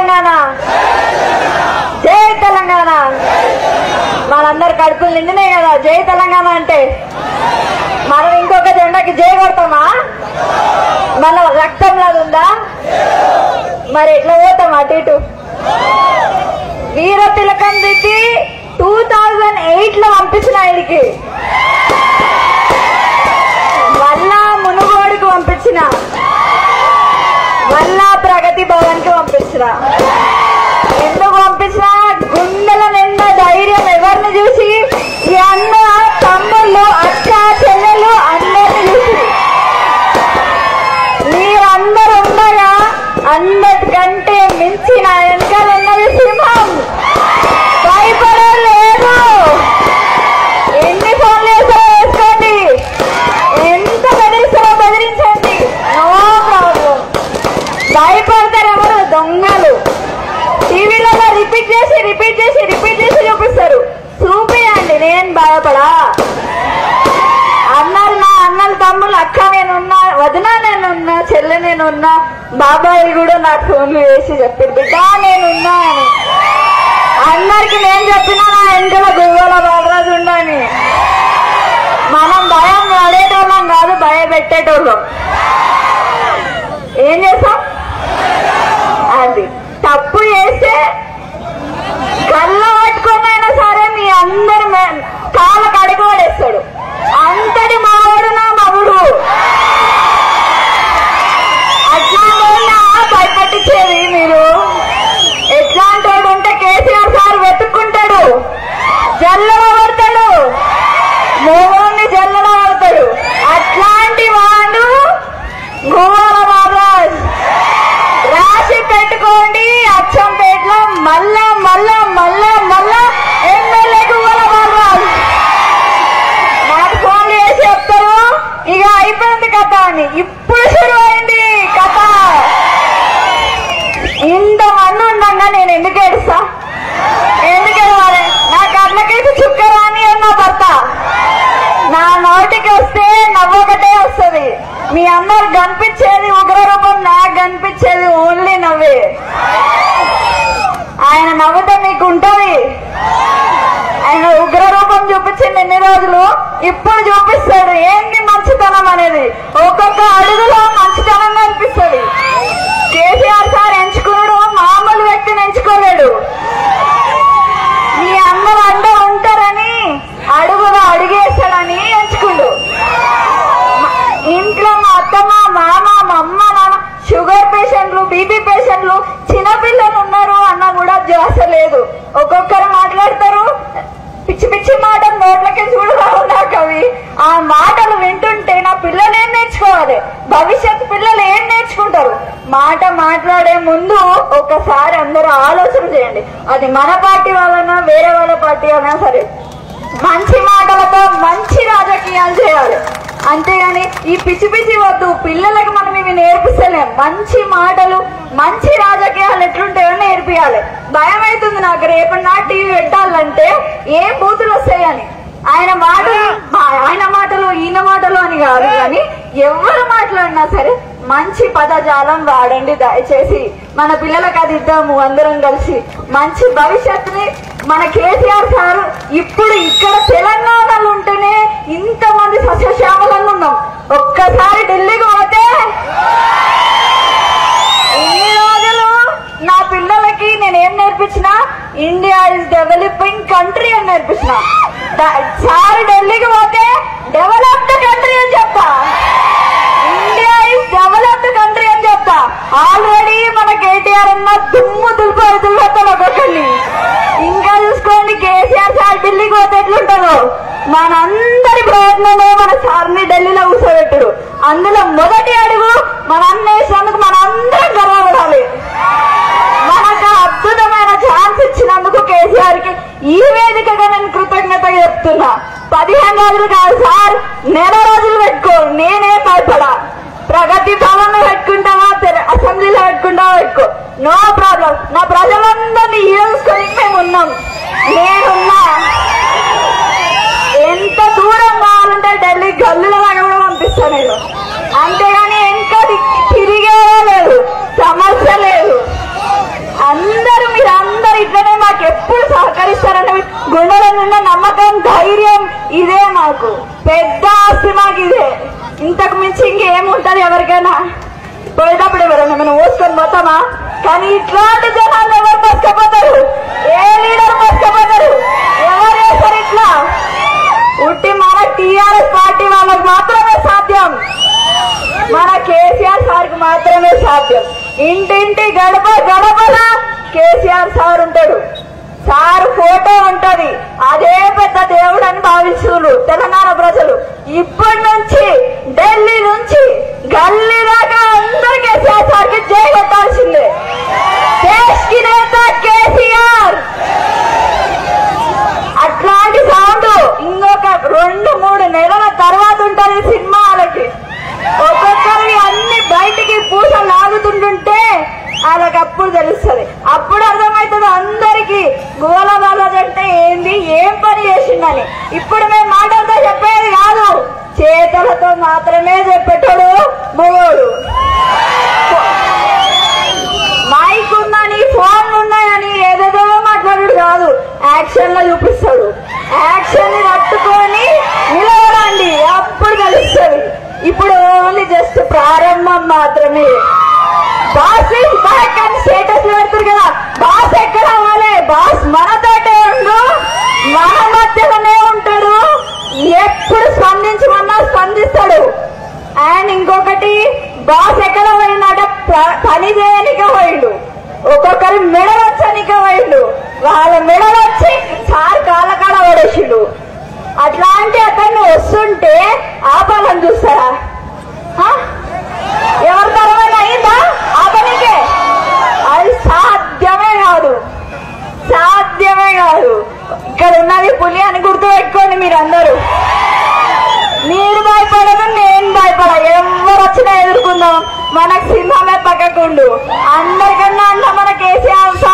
తెలంగాణ జై తెలంగాణ మనందరు కడుపులు నిండినాయి కదా జై తెలంగాణ అంటే మనం ఇంకొక జెండాకి జై కొడతామా మన రక్తంలో ఉందా మరి ఎట్లా పోతాం అటు ఇటు వీర తిలకం దిద్ది టూ థౌజండ్ ఎయిట్ లో పంపించిన ఆయనకి మళ్ళా మునుగోడుకు పంపించిన మళ్ళా ప్రగతి భవన్ కి పంపించిన ఎందుకు పంపించిన గుండెల నిండా ధైర్యం ఎవరిని చూసి ఈ అన్న తమ్ముళ్ళు అక్క చెల్లెలు అందరిని చూసి మీరందరూ ఉండగా అందరికంటే మించి నా వెనకాల ఉన్నది సింహం భయపడే లేదు ఎన్ని ఫోన్లు వేసారో వేసుకోండి ఎంత బెదిరిస్తారో బెదిరించండి నో ప్రాబ్లం భయపడతారు ఎవరు దొంగలు టీవీలలో రిపీట్ చేసి రిపీట్ చేసి రిపీట్ చేసి చూపిస్తారు చూపియండి నేను భయపడా అన్నారు నా అన్నలు తమ్ముళ్ళు అక్క నేనున్నా వదిన నేనున్నా చెల్లె నేనున్నా బాబాయ్ కూడా నాకు ఫోన్లు వేసి చెప్పారు బిడ్డ నేనున్నా అని అందరికి నేను చెప్పినా నా వెనకాల గువ్వల బాలరాజు ఉండని మనం భయం పడేటోళ్ళం కాదు భయపెట్టేటోళ్ళం ఏం చేస్తాం అది తప్పు చేస్తే కళ్ళ పట్టుకున్నైనా సరే మీ అందరి మే- కాళ్ళ కడిగి పడేస్తాడు అంతటి మావాడు నా మగుడు అట్లా భయపట్టించేది మీరు ఎట్లాంటి వాడు ఉంటే కేసీఆర్ సార్ వెతుక్కుంటాడు జల్లడ పడతాడు మోగోన్ని జల్లడ పడతాడు అట్లాంటి వాడు గోవాల బాబరాజ్ రాసి పెట్టుకోండి అచ్చంపేటలో మళ్ళా మళ్ళా మళ్ళా మళ్ళా ఎమ్మెల్యే గువ్వల బాబరాజ్ నాకు ఫోన్ చేసి చెప్తారు ఇక అయిపోయింది కథ అని ఇప్పుడు షురు అయింది కథ ఇంతమంది ఉండగా నేను ఎందుకు ఏడుస్తా ఎందుకు ఏడవాలి నా కళ్ళకేసి చుక్క రాని అన్న భర్త నా నోటికి వస్తే నవ్వొకటే వస్తుంది మీ అందరు కనిపించేది ఉగ్ర రూపం నాకు కనిపించేది ఓన్లీ నవ్వే ఆయన నవ్వుతే మీకు ఉంటది ఆయన ఉగ్ర రూపం చూపించింది ఎన్ని రోజులు ఇప్పుడు చూపిస్తాడు ఏంటి మంచితనం అనేది ఒక్కొక్క అడుగులో మంచితనం కనిపిస్తుంది కేసీఆర్ సార్ ఎంచుకున్నాడు మామూలు వ్యక్తిని ఎంచుకోలేడు మీ అందరూ అండ ఉంటారని అడుగులో అడిగేస్తాడని ఎంచుకుండు మా- ఇంట్లో మా అత్తమ్మ మామ మా అమ్మ నాన్న షుగర్ పేషెంట్లు బీపీ పేషెంట్లు చిన్నపిల్లలు ఉన్నారు అన్న కూడా ధ్యాస లేదు ఒక్కొక్కరు మాట్లాడతారు పిచ్చి పిచ్చి మాటలు నోట్లకి కూడా రావు నాకు అవి ఆ మాటలు వింటుంటే నా పిల్లలు ఏం నేర్చుకోవాలి భవిష్యత్ పిల్లలు ఏం నేర్చుకుంటారు మాట మాట్లాడే ముందు ఒకసారి అందరూ ఆలోచన చేయండి అది మన పార్టీ వాళ్ళైనా వేరే వాళ్ళ పార్టీ అయినా సరే మంచి మాటలతో మంచి రాజకీయాలు చేయాలి అంతేగాని ఈ పిచ్చి పిచ్చి వద్దు పిల్లలకు మనం ఇవి నేర్పిస్తలేం మంచి మాటలు మంచి రాజకీయాలు ఎట్లుంటాయో నేర్పియాలి భయం అవుతుంది నాకు రేపటి నాటి టీవీ పెట్టాలంటే ఏం బూతులు వస్తాయని ఆయన మాటలు మా- ఆయన మాటలు ఈయన మాటలు అని కాదు కానీ ఎవరు మాట్లాడినా సరే మంచి పదజాలం వాడండి దయచేసి మన పిల్లలకు అది ఇద్దాము అందరం కలిసి మంచి భవిష్యత్తుని మన కేసీఆర్ సార్ ఇప్పుడు ఇక్కడ తెలంగాణలో ఉంటేనే ఇంతమంది సస్యశ్యామలంగా ఉన్నాం ఒక్కసారి ఢిల్లీకి పోతే ఇన్ని రోజులు నా పిల్లలకి నేను ఏం నేర్పించిన ఇండియా ఇస్ డెవలపింగ్ కంట్రీ అని నేర్పించిన ద- సార్ ఢిల్లీకి పోతే డెవలప్డ్ కంట్రీ అని చెప్తా ఇండియా ఇస్ డెవలప్డ్ కంట్రీ అని చెప్తా ఆల్రెడీ మన కేటీఆర్ అన్న దుమ్ము దులుపు దులుపుతాడు ఒక్కొక్కరిని ఇంకా చూసుకోండి కేసీఆర్ సార్ ఢిల్లీకి పోతే ఎట్లుంటారో మనందరి ప్రయత్నమే మన సార్ని ఢిల్లీలో కూర్చోబెట్టుడు అందులో మొదటి అడుగు మన అన్న వేసినందుకు మన అందరం గర్వపడాలి మనకు అద్భుతమైన ఛాన్స్ ఇచ్చినందుకు కేసీఆర్ కి ఈ వేదికగా నేను కృతజ్ఞత చెప్తున్నా పదిహేను రోజులు కాదు సార్ నెల రోజులు పెట్టుకో నేనే భయపడా ప్రగతి భవన్ పెట్టుకుంటావా తెర- అసెంబ్లీలో పెట్టుకుంటావా పెట్టుకో నో ప్రాబ్లం నా ప్రజలందరినీ ఈరోజుకొని మేము ఉన్నాం నేనున్నా ఎంత దూరం కావాలంటే ఢిల్లీ గల్లుల దాకా కూడా పంపిస్తాను నేను అంతేగాని ఇంకా ది- తిరిగే లేదు సమస్య లేదు గుండెల నిన్న నమ్మకం ధైర్యం ఇదే మాకు పెద్ద ఆస్తి మాకు ఇదే ఇంతకు మించి ఇంకేముంటది ఎవరికైనా పోయేటప్పుడు ఎవరైనా మనం ఓసుకొని పోతామా కానీ ఇట్లాంటి జనాలు ఎవరు మోసుకపోతారు ఏ లీడర్ మోసుకపోతారు ఎవరు వేస్తారు ఇట్లా ఉట్టి మన టీఆర్ఎస్ పార్టీ వాళ్ళకి మాత్రమే సాధ్యం మన కేసీఆర్ సార్కి మాత్రమే సాధ్యం ఇంటింటి గడప గడపల కేసీఆర్ సార్ ఉంటాడు సార్ ఫోటో ఉంటది అదే పెద్ద దేవుడు అని భావిస్తున్నారు తెలంగాణ ప్రజలు ఇప్పటి నుంచి ఢిల్లీ నుంచి గల్లీ దాకా అందరు కేసీఆర్ సార్కి జై కొట్టాల్సిందే దేశ్ కి నేత కేసీఆర్ అట్లాంటి సౌండ్ ఇంకొక రెండు మూడు నెలల తర్వాత ఉంటది సినిమాలకి ఒక్కొక్కరి అన్ని బయటికి పూస లాగుతుంటుంటే వాళ్ళకి అప్పుడు తెలుస్తుంది అప్పుడు అర్థమవుతుంది అందరికి గోల బాలాజ్ అంటే ఏంది ఏం పని చేసిందని ఇప్పుడు మేము మాటలతో చెప్పేది కాదు చేతులతో మాత్రమే చెప్పేటోడు మొగోడు మైక్ ఉందని ఫోన్లు ఉన్నాయని ఏదేదో మాట్లాడు కాదు యాక్షన్ లో చూపిస్తాడు యాక్షన్ ని పట్టుకొని నిలవడండి అప్పుడు తెలుస్తుంది ఇప్పుడు ఓన్లీ జస్ట్ ప్రారంభం మాత్రమే బాస్ ఇస్ బ్యాక్ అని స్టేటస్ పెడతారు కదా బాస్ ఎక్కడ అవ్వాలి బాస్ మనతోటే ఉండు మన మధ్యలోనే ఉంటాడు ఎప్పుడు స్పందించమన్నా స్పందిస్తాడు అండ్ ఇంకొకటి బాస్ ఎక్కడ పోయిందంటే ప- పని చేయనిక పోయిండు ఒక్కొక్కరి మెడ వచ్చనిక పోయిండు వాళ్ళ మెడ వచ్చి సార్ కాళ్ళ కాడ పడేసిండు అట్లాంటి అతన్ని వస్తుంటే ఆపాలని చూస్తారా ఆ? ఎవరి తరమైన అయిందా ఆపనికే అది సాధ్యమే కాదు సాధ్యమే కాదు ఇక్కడ ఉన్నది పులి అని గుర్తు పెట్టుకోండి మీరందరూ మీరు భయపడదు నేను భయపడ ఎవరు వచ్చినా ఎదుర్కొందాం మనకు సింహమే పక్కకుండు అందరికన్నా అంట మన కేసీఆర్ సార్